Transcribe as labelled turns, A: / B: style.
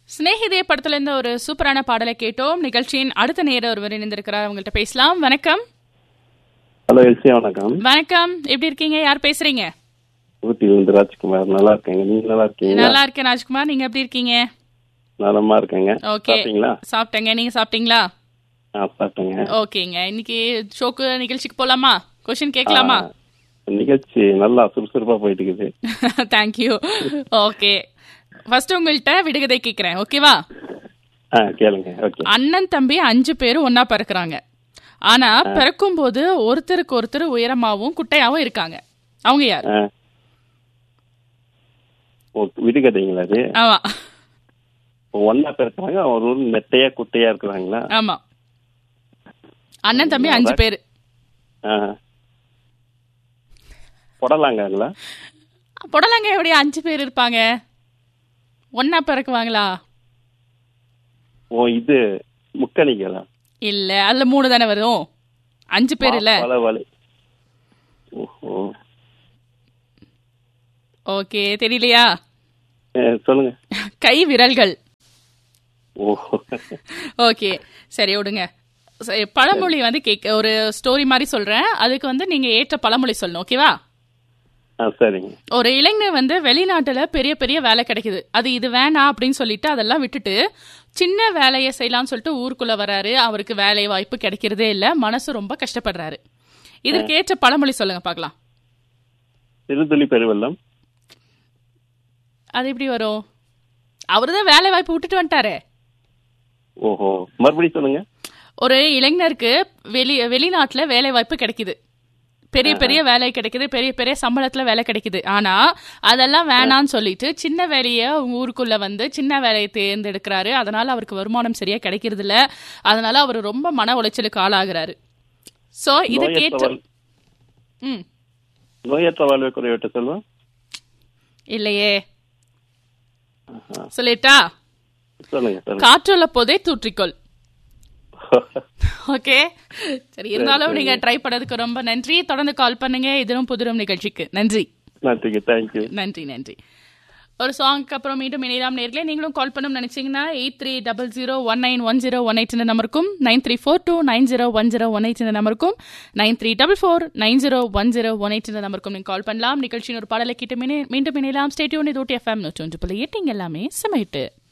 A: சிநேகிதே படத்துல இருந்து ஒரு சூப்பரான பாடலை கேட்டோம் நிகழ்ச்சியின் அடுத்த நேரம் ஒருவர் இணைந்திருக்கிறார் அவங்கள்ட்ட பேசலாம் வணக்கம்
B: ஹலோ எல்சி வணக்கம்
A: வணக்கம் எப்படி இருக்கீங்க யார் பேசுறீங்க
B: ஊட்டியிலிருந்து ராஜ்குமார் நல்லா இருக்கேங்க நீங்க நல்லா இருக்கீங்க
A: நல்லா இருக்கேன் ராஜ்குமார் நீங்க எப்படி இருக்கீங்க
B: நலமா இருக்கேங்க
A: ஓகே
B: சாப்பிட்டீங்களா
A: சாப்பிட்டேங்க நீங்க சாப்பிட்டீங்களா
B: ஆ சாப்பிட்டேங்க
A: ஓகேங்க இன்னைக்கு ஷோக்கு நிகழ்ச்சிக்கு போலாமா கொஸ்டின் கேட்கலாமா
B: ஆ, நிகழ்ச்சி நல்லா சுறுசுறுப்பா போயிட்டு இருக்குது
A: தேங்க்யூ ஓகே ஃபர்ஸ்ட் உங்கள்கிட்ட விடுகதை கேட்குறேன் ஓகேவா
B: ஆ கேளுங்க ஓகே
A: அண்ணன் தம்பி அஞ்சு பேரும் ஒண்ணா பிறக்குறாங்க ஆனா பிறக்கும் போது ஒருத்தருக்கு ஒருத்தர் உயரமாவும் குட்டையாவும் இருக்காங்க அவங்க யார்
B: ஆ ஓ விடுகதைங்களா அது
A: ஆமா
B: இப்போ ஒன்னா பேசுறாங்க ஒரு ஊர் நெட்டையா குட்டையா இருக்கிறாங்களா
A: ஆமா அண்ணன் தம்பி அஞ்சு பேர்
B: ஆ புடலாங்களா
A: புடலங்க எப்படி அஞ்சு பேர் இருப்பாங்க ஒண்ணா பிறக்குவாங்களா
B: ஓ இது முக்கணிகளா
A: இல்ல அதுல மூணு தானே வரும் அஞ்சு பேர் இல்ல
B: வலை வலை ஓஹோ
A: ஓகே தெரியலையா
B: ஏ, சொல்லுங்க
A: கை விரல்கள்
B: ஓஹோ
A: ஓகே சரி விடுங்க சரி, பழமொழி வந்து கேட்க ஒரு ஸ்டோரி மாதிரி சொல்றேன் அதுக்கு வந்து நீங்க ஏற்ற பழமொழி சொல்லணும் ஓகேவா
B: ஆ சரிங்க
A: ஒரு இளைஞர் வந்து வெளிநாட்டுல பெரிய பெரிய வேலை கிடைக்குது அது இது வேணாம் அப்படின்னு சொல்லிட்டு அதெல்லாம் விட்டுட்டு சின்ன வேலையை செய்யலாம்னு சொல்லிட்டு ஊருக்குள்ள வராரு அவருக்கு வேலை வாய்ப்பு கிடைக்கிறதே இல்ல மனசு ரொம்ப கஷ்டப்படுறாரு இதற்கு ஏற்ற பழமொழி சொல்லுங்க பார்க்கலாம்
B: சிறுதுளி பெருவெள்ளம்
A: அது எப்படி வரும் அவருதான் வேலை வாய்ப்பு விட்டுட்டு வந்துட்டாரே
B: ஓஹோ மறுபடியும் சொல்லுங்க
A: ஒரு இளைஞருக்கு வெளி வெளிநாட்டுல வேலை வாய்ப்பு கிடைக்குது பெரிய பெரிய வேலை கிடைக்குது பெரிய பெரிய சம்பளத்துல வேலை கிடைக்குது ஆனா அதெல்லாம் வேணாம்னு சொல்லிட்டு சின்ன வேலைய அவங்க ஊருக்குள்ள வந்து சின்ன வேலையை தேர்ந்தெடுக்கிறாரு அதனால அவருக்கு வருமானம் சரியா கிடைக்கிறது இல்ல அதனால அவர் ரொம்ப மன உளைச்சலுக்கு ஆளாகிறாரு சோ இது
B: நோயற்ற
A: கேட்டு
B: வாழ்-
A: ம்
B: நோயற்ற வாழ்வை குறைவிட்டு சொல்லுவோம்
A: இல்லையே சொல்லிட்டா
B: சொல்லுங்க சொல்லுங்க
A: காற்றுள்ள போதே தூற்றிக்கொள் ஓகே சரி இருந்தாலும் நீங்க ட்ரை பண்ணதுக்கு ரொம்ப நன்றி தொடர்ந்து கால் பண்ணுங்க இதுவும் புதிரும் நிகழ்ச்சிக்கு நன்றி
B: நன்றிங்க தேங்க்யூ
A: நன்றி நன்றி ஒரு சாங்க்கு அப்புறம் மீண்டும் இணையலாம் நேர்களே நீங்களும் கால் பண்ணணும் நினைச்சீங்கன்னா eight three double zero one nine one zero one eight இந்த நம்பருக்கும் nine three four two nine zero one zero one eight இந்த நம்பருக்கும் nine three double four nine zero one zero one eight இந்த நம்பருக்கும் நீங்கள் கால் பண்ணலாம் நிகழ்ச்சியின் ஒரு பாடலை கேட்டு மீண்டும் இணையலாம் ஸ்டேட்யூன் இது ஓட்டி எஃப்எம் நூற்றி ஒன்று புள்ளி எட்டு இங்க எல்லாமே சமையிட்டு